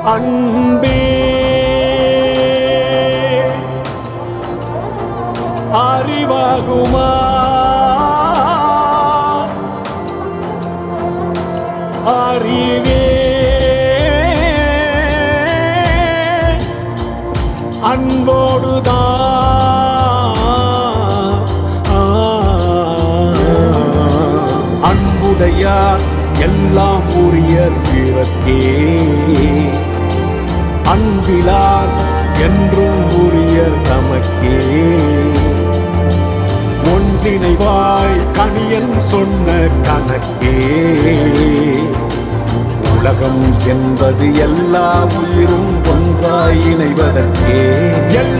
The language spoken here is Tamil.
அன்பே அறிவாகுமா அறிவே அன்போடுதான் அன்புடையார் எல்லாம் உரிய பிறக்கே அன்பிலார் என்றும் உரிய தமக்கே ஒன்றிணைவாய் கணியன் சொன்ன கணக்கே உலகம் என்பது எல்லா உயிரும் ஒன்றாய் இணைவதற்கே எல்லா